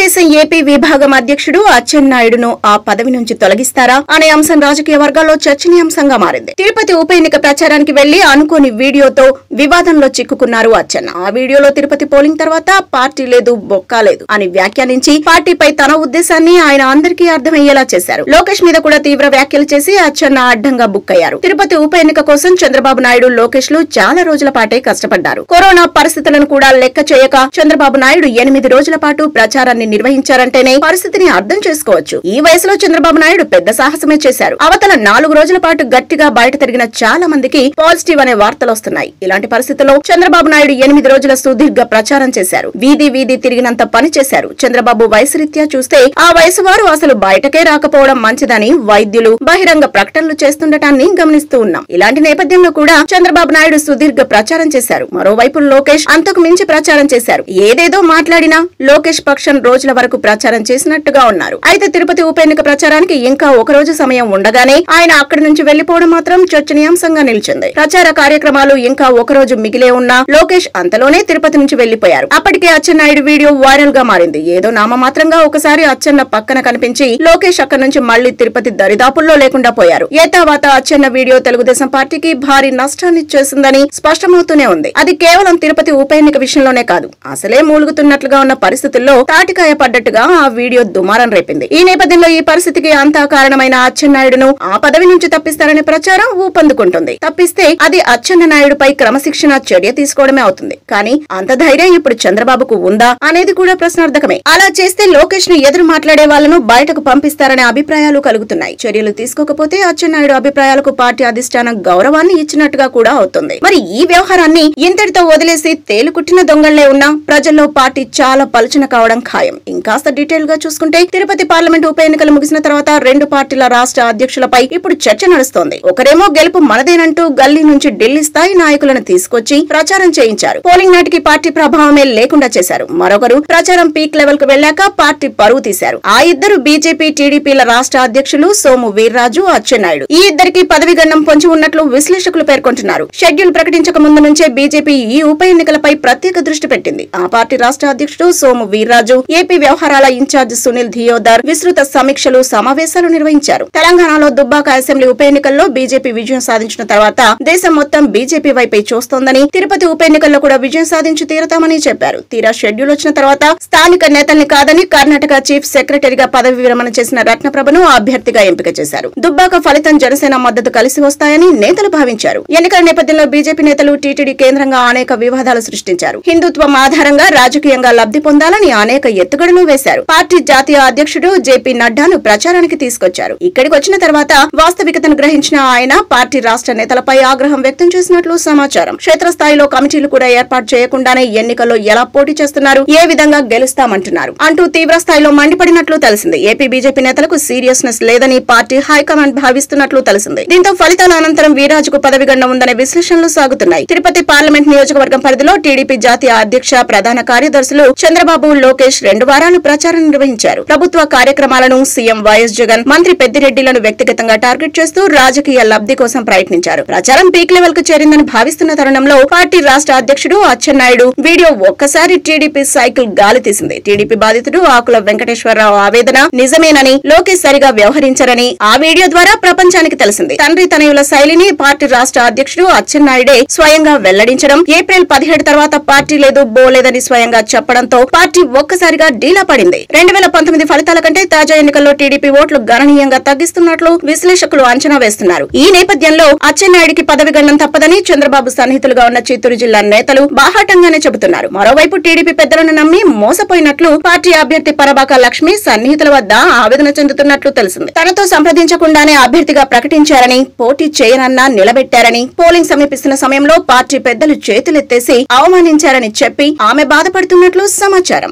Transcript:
Telugu Desam AP విభాగం అధ్యక్షుడు అచ్చెన్నాయుడును ఆ పదవి నుంచి తొలగిస్తారా అనే అంశం రాజకీయ వర్గాల్లో చర్చనీయాంశంగా మారింది తిరుపతి ఉప ఎన్నిక ప్రచారానికి వెళ్లి అనుకోని వీడియోతో వివాదంలో చిక్కుకున్నారు అచ్చెన్న ఆ వీడియోలో తిరుపతి పోలింగ్ తర్వాత పార్టీ లేదు బొక్క లేదు అని వ్యాఖ్యానించి పార్టీపై తన ఉద్దేశాన్ని ఆయన అందరికీ అర్థమయ్యేలా చేశారు లోకేష్ మీద కూడా తీవ్ర వ్యాఖ్యలు చేసి అచ్చెన్న అడ్డంగా బుక్ అయ్యారు తిరుపతి ఉప ఎన్నిక కోసం చంద్రబాబు నాయుడు లోకేష్ లు చాలా రోజుల పాటే కష్టపడ్డారు కరోనా పరిస్థితులను కూడా లెక్క చేయక చంద్రబాబు నాయుడు ఎనిమిది రోజుల పాటు ప్రచారాన్ని నిర్వహించారంటేనే పరిస్థితిని అర్థం చేసుకోవచ్చు ఈ వయసులో చంద్రబాబు నాయుడు పెద్ద సాహసమే చేశారు అవతల నాలుగు రోజుల పాటు గట్టిగా బయట తిరిగిన చాలా మందికి పాజిటివ్ అనే వార్తలు వస్తున్నాయి ఇలాంటి పరిస్థితుల్లో చంద్రబాబు నాయుడు ఎనిమిది రోజుల సుదీర్ఘ ప్రచారం చేశారు వీధి వీధి తిరిగినంత పని చేశారు చంద్రబాబు వయసు రీత్యా చూస్తే ఆ వయసు వారు అసలు బయటకే రాకపోవడం మంచిదని వైద్యులు బహిరంగ ప్రకటనలు చేస్తుండటాన్ని గమనిస్తూ ఉన్నాం ఇలాంటి నేపథ్యంలో కూడా చంద్రబాబు నాయుడు సుదీర్ఘ ప్రచారం చేశారు మరోవైపు లోకేష్ అంతకు మించి ప్రచారం చేశారు ఏదేదో మాట్లాడినా లోకేష్ పక్షం రోజుల వరకు ప్రచారం చేసినట్టుగా ఉన్నారు అయితే తిరుపతి ఉప ఎన్నిక ప్రచారానికి ఇంకా ఒక రోజు సమయం ఉండగానే ఆయన అక్కడి నుంచి వెళ్లిపోవడం మాత్రం చర్చనీయాంశంగా నిలిచింది ప్రచార కార్యక్రమాలు ఇంకా ఒక రోజు మిగిలే ఉన్నా లోకేష్ అంతలోనే తిరుపతి నుంచి వెళ్లిపోయారు అప్పటికే అచ్చెన్నాయుడు వీడియో వైరల్ గా మారింది ఏదో నామమాత్రంగా ఒకసారి అచ్చెన్న పక్కన కనిపించి లోకేష్ అక్కడి నుంచి మళ్లీ తిరుపతి దరిదాపుల్లో లేకుండా పోయారు ఏతావాత అచ్చెన్న వీడియో తెలుగుదేశం పార్టీకి భారీ నష్టాన్ని చేసిందని స్పష్టమవుతూనే ఉంది అది కేవలం తిరుపతి ఉప ఎన్నిక విషయంలోనే కాదు అసలే మూలుగుతున్నట్లుగా ఉన్న పరిస్థితుల్లో తాటికాయ పడ్డట్టుగా ఆ వీడియో దుమారం రేపింది ఈ నేపథ్యంలో ఈ పరిస్థితికి అంతా కారణమైన అచ్చెన్నాయుడును ఆ పదవి నుంచి తప్పిస్తారనే ప్రచారం ఊపందుకుంటుంది తప్పిస్తే అది అచ్చెన్న నాయుడుపై క్రమశిక్షణ చర్య తీసుకోవడమే అవుతుంది కానీ అంత ధైర్యం ఇప్పుడు చంద్రబాబుకు ఉందా అనేది కూడా ప్రశ్నార్థకమే అలా చేస్తే లోకేష్ ను ఎదురు మాట్లాడే వాళ్లను బయటకు పంపిస్తారనే అభిప్రాయాలు కలుగుతున్నాయి చర్యలు తీసుకోకపోతే అచ్చెన్నాయుడు అభిప్రాయాలకు పార్టీ అధిష్టానం గౌరవాన్ని ఇచ్చినట్టుగా కూడా అవుతుంది మరి ఈ వ్యవహారాన్ని ఇంతటితో వదిలేసి తేలుకుట్టిన దొంగళ్లే ఉన్నా ప్రజల్లో పార్టీ చాలా పలుచన కావడం ఖాయం ఇంకాస్త డీటెయిల్ గా చూసుకుంటే తిరుపతి పార్లమెంట్ ఉప ఎన్నికలు ముగిసిన తర్వాత రెండు పార్టీల రాష్ట్ర అధ్యక్షులపై ఇప్పుడు చర్చ నడుస్తోంది ఒకరేమో గెలుపు మనదేనంటూ గల్లీ నుంచి ఢిల్లీ స్థాయి నాయకులను తీసుకొచ్చి ప్రచారం చేయించారు పోలింగ్ నాటికి పార్టీ ప్రభావమే లేకుండా చేశారు మరొకరు ప్రచారం పీక్ లెవెల్ కు వెళ్లాక పార్టీ పరువు తీశారు ఆ ఇద్దరు బీజేపీ టీడీపీల రాష్ట్ర అధ్యక్షులు సోము వీర్రాజు అచ్చెన్నాయుడు ఈ ఇద్దరికి పదవి గండం పొంచి ఉన్నట్లు విశ్లేషకులు పేర్కొంటున్నారు షెడ్యూల్ ప్రకటించక ముందు నుంచే బీజేపీ ఈ ఉప ఎన్నికలపై ప్రత్యేక దృష్టి పెట్టింది ఆ పార్టీ రాష్ట్ర అధ్యక్షుడు సోము వీర్రాజు ఏపీ వ్యవహారాల ఇన్ఛార్జ్ సునీల్ ధియోదర్ విస్తృత సమీక్షలు సమావేశాలు నిర్వహించారు తెలంగాణలో దుబ్బాక అసెంబ్లీ ఉప ఎన్నికల్లో బీజేపీ విజయం సాధించిన తర్వాత దేశం మొత్తం బీజేపీ వైపే చూస్తోందని తిరుపతి ఉప ఎన్నికల్లో కూడా విజయం సాధించి తీరతామని చెప్పారు తీరా షెడ్యూల్ వచ్చిన తర్వాత స్థానిక నేతల్ని కాదని కర్ణాటక చీఫ్ సెక్రటరీగా పదవి విరమణ చేసిన రత్నప్రభను అభ్యర్థిగా ఎంపిక చేశారు దుబ్బాక ఫలితం జనసేన మద్దతు కలిసి వస్తాయని నేతలు భావించారు ఎన్నికల నేపథ్యంలో బీజేపీ నేతలు టీటీడీ కేంద్రంగా అనేక వివాదాలు సృష్టించారు హిందుత్వం ఆధారంగా రాజకీయంగా లబ్ధి పొందాలని అనేక ఎత్తుగడలు వేశారు పార్టీ జాతీయ అధ్యక్షుడు జేపీ నడ్డాను ప్రచారానికి తీసుకొచ్చారు ఇక్కడికి వచ్చిన తర్వాత వాస్తవికతను గ్రహించిన ఆయన పార్టీ రాష్ట్ర నేతలపై ఆగ్రహం వ్యక్తం చేసినట్లు సమాచారం క్షేత్రస్థాయిలో కమిటీలు కూడా ఏర్పాటు చేయకుండానే ఎన్నికల్లో ఎలా పోటీ చేస్తున్నారు ఏ విధంగా గెలుస్తామంటున్నారు అంటూ తీవ్ర స్థాయిలో మండిపడినట్లు తెలిసింది ఏపీ బీజేపీ నేతలకు సీరియస్నెస్ లేదని పార్టీ హైకమాండ్ భావిస్తున్నట్లు తెలిసింది దీంతో ఫలితాల అనంతరం వీరాజుకు పదవి గండం ఉందనే విశ్లేషణలు సాగుతున్నాయి తిరుపతి పార్లమెంట్ నియోజకవర్గం పరిధిలో టీడీపీ జాతీయ అధ్యక్ష ప్రధాన కార్యదర్శులు చంద్రబాబు లోకేష్ రెండు వారాలు ప్రచారం నిర్వహించారు ప్రభుత్వ కార్యక్రమాలను సీఎం వైఎస్ జగన్ మంత్రి పెద్దిరెడ్డిలను వ్యక్తిగతంగా టార్గెట్ చేస్తూ రాజకీయ లబ్ధి కోసం ప్రయత్నించారు ప్రచారం పీక్ లెవెల్ కు చేరిందని భావిస్తున్న తరుణంలో పార్టీ రాష్ట్ర అధ్యక్షుడు అచ్చెన్నాయుడు వీడియో ఒక్కసారి టీడీపీ సైకిల్ గాలి తీసింది టీడీపీ బాధితుడు ఆకుల వెంకటేశ్వరరావు ఆవేదన నిజమేనని లోకేష్ సరిగా వ్యవహరించారని ఆ వీడియో ద్వారా ప్రపంచానికి తెలిసింది తండ్రి తనయుల శైలిని పార్టీ రాష్ట్ర అధ్యక్షుడు అచ్చెన్నాయుడే స్వయంగా వెల్లడించడం ఏప్రిల్ పదిహేడు తర్వాత పార్టీ లేదు బోలేదని స్వయంగా చెప్పడంతో పార్టీ ఒక్కసారిగా డీలా పడింది రెండు వేల పంతొమ్మిది ఫలితాల కంటే తాజా ఎన్నికల్లో టీడీపీ ఓట్లు గణనీయంగా తగ్గిస్తున్నట్లు విశ్లేషకులు అంచనా వేస్తున్నారు ఈ నేపథ్యంలో అచ్చెన్నాయుడికి పదవి గండం తప్పదని చంద్రబాబు సన్నిహితులుగా ఉన్న చిత్తూరు జిల్లా నేతలు బాహాటంగానే చెబుతున్నారు మరోవైపు టీడీపీ పెద్దలను నమ్మి మోసపోయినట్లు పార్టీ అభ్యర్థి పరబాక లక్ష్మి సన్నిహితుల వద్ద ఆవేదన చెందుతున్నట్లు తెలిసింది తనతో సంప్రదించకుండానే అభ్యర్థిగా ప్రకటించారని పోటీ చేయనన్నా నిలబెట్టారని పోలింగ్ సమీపిస్తున్న సమయంలో పార్టీ పెద్దలు చేతులెత్తేసి అవమానించారని చెప్పి ఆమె బాధపడుతున్నట్లు సమాచారం